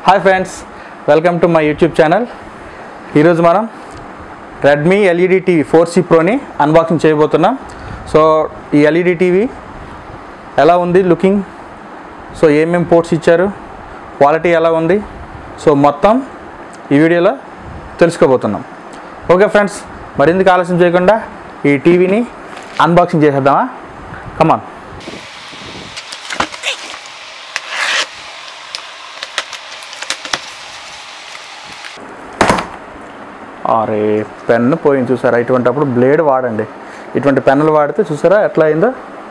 Hi friends welcome to my YouTube channel ఈరోజు మనం Redmi LED TV four C ప్రోని అన్బాక్సింగ్ చేయబోతున్నాం సో ఈ ఎల్ఈడి టీవీ ఎలా ఉంది లుకింగ్ సో ఏమేమి పోర్ట్స్ ఇచ్చారు క్వాలిటీ ఎలా ఉంది సో మొత్తం ఈ వీడియోలో తెలుసుకోబోతున్నాం ఓకే ఫ్రెండ్స్ మరిందుకు ఆలస్యం చేయకుండా ఈ టీవీని అన్బాక్సింగ్ చేసేద్దామా కమాన్ అరే పెన్ను పోయింది చూసారా ఇటువంటిప్పుడు బ్లేడ్ వాడండి ఇటువంటి పెన్నులు వాడితే చూసారా ఎట్లా అయిందో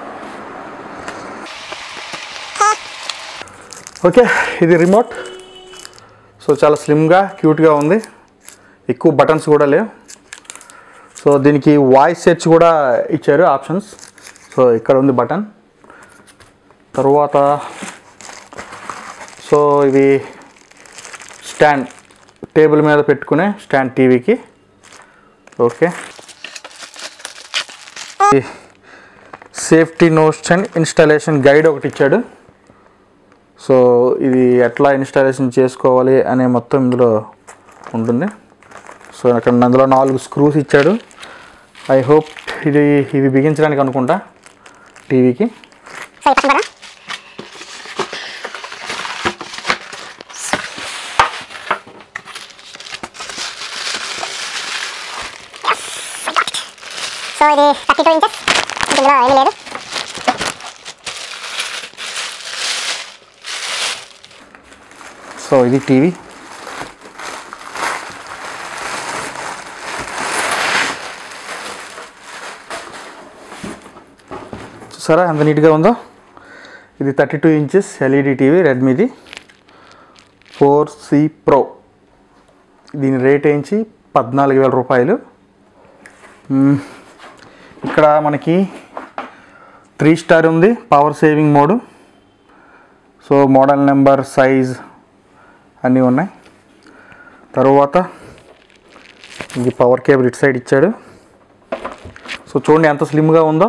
ఓకే ఇది రిమోట్ సో చాలా స్లిమ్గా క్యూట్గా ఉంది ఎక్కువ బటన్స్ కూడా లేవు సో దీనికి వాయిస్ సెర్చ్ కూడా ఇచ్చారు ఆప్షన్స్ సో ఇక్కడ ఉంది బటన్ తరువాత సో ఇది స్టాండ్ టేబుల్ మీద పెట్టుకునే స్టాండ్ టీవీకి okay safety notes and installation guide ఒకటి ఇచ్చాడు సో ఇది ఎట్లా ఇన్స్టాలేషన్ చేసుకోవాలి అనే మొత్తం ఇందులో ఉంటుంది సో అక్కడ అందులో నాలుగు స్క్రూస్ ఇచ్చాడు ఐ హోప్ ఇది ఇవి బిగించడానికి అనుకుంటా టీవీకి సో ఇది పక్కన సో ఇది థర్టీ టూ ఇంచెస్ ఇందులో ఏమీ లేదు సో ఇది టీవీ చూసారా ఎంత నీట్గా ఉందో ఇది thirty two inches LED TV రెడ్మీది ఫోర్ సి ప్రో దీని రేట్ ఏంచి పద్నాలుగు వేల రూపాయలు మ్మ్. ఇక్కడ మనకి త్రీ స్టార్ ఉంది power saving mode so model number size అన్నీ ఉన్నాయి తరువాత ఇది పవర్ కేబుల్ ఇటు సైడ్ ఇచ్చాడు సో చూడండి ఎంత స్లిమ్గా ఉందో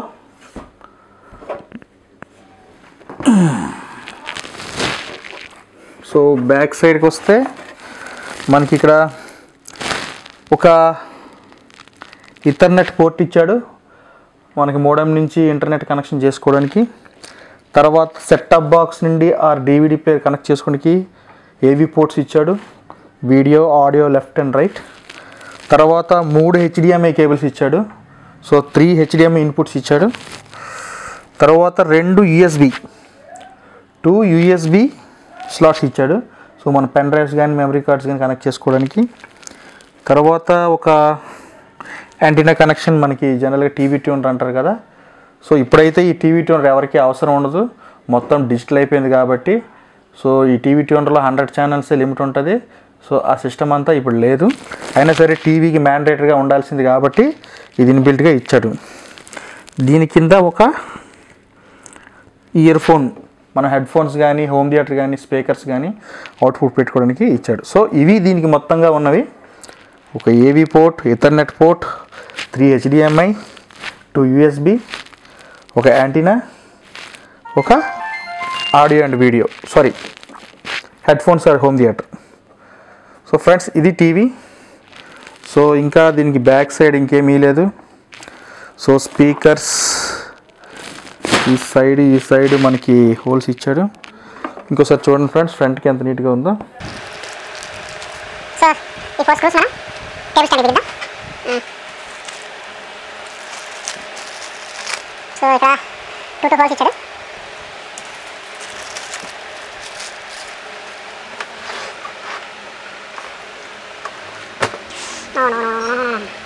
సో బ్యాక్ సైడ్కి వస్తే మనకి ఇక్కడ ఒక ఇథర్నెట్ పోర్ట్ ఇచ్చాడు మనకి మోడెం నుంచి ఇంటర్నెట్ కనెక్షన్ చేసుకోవడానికి తర్వాత సెట్అప్ బాక్స్ నుండి ఆర్ డివిడి ప్లేయర్ కనెక్ట్ చేసుకోవడానికి ఏవి పోర్ట్స్ ఇచ్చాడు video audio left and right తర్వాత మూడు హెచ్డిఎంఐ కేబుల్స్ ఇచ్చాడు సో త్రీ హెచ్డిఎంఐ ఇన్పుట్స్ ఇచ్చాడు తర్వాత రెండు యూఎస్బి టూ యూఎస్బి స్లాట్స్ ఇచ్చాడు సో మన పెన్ డ్రైవ్స్ కానీ మెమరీ కార్డ్స్ కానీ కనెక్ట్ చేసుకోవడానికి తర్వాత ఒక యాంటీనా కనెక్షన్ మనకి జనరల్గా టీవీ ట్యూనర్ అంటారు కదా సో ఇప్పుడైతే ఈ టీవీ ట్యూనర్ ఎవరికి అవసరం ఉండదు మొత్తం డిజిటల్ అయిపోయింది కాబట్టి సో ఈ టీవీ ట్యూనర్లో హండ్రెడ్ ఛానల్స్ లిమిట్ ఉంటుంది సో ఆ సిస్టమ్ అంతా ఇప్పుడు లేదు అయినా సరే టీవీకి మ్యాండేటరీగా ఉండాల్సింది కాబట్టి ఇది ఇన్బిల్ట్గా ఇచ్చాడు దీని కింద ఒక ఇయర్ ఫోన్ మన హెడ్ ఫోన్స్ కానీ హోమ్ థియేటర్ కానీ స్పీకర్స్ కానీ అవుట్పుట్ పెట్టుకోవడానికి ఇచ్చాడు సో ఇవి దీనికి మొత్తంగా ఉన్నవి ఒక AV port ethernet port three HDMI two USB ఒక యాంటీనా ఒక audio and video sorry head phones or home theatre so friends ఇది టీవీ సో ఇంకా దీనికి బ్యాక్ సైడ్ ఇంకేమీ లేదు సో స్పీకర్స్ ఈ సైడ్ ఈ సైడ్ మనకి హోల్స్ ఇచ్చాడు ఇంకోసారి చూడండి ఫ్రెండ్స్ ఫ్రంట్కి ఎంత నీట్గా ఉందో సో ఈ ఫోర్ స్క్రూస్ మనం టేబుల్ స్టాండ్ బిగిద్దాం సో ఇక్కడ టూ టూ హోల్స్ ఇచ్చాడు No, no, no, no, no, no.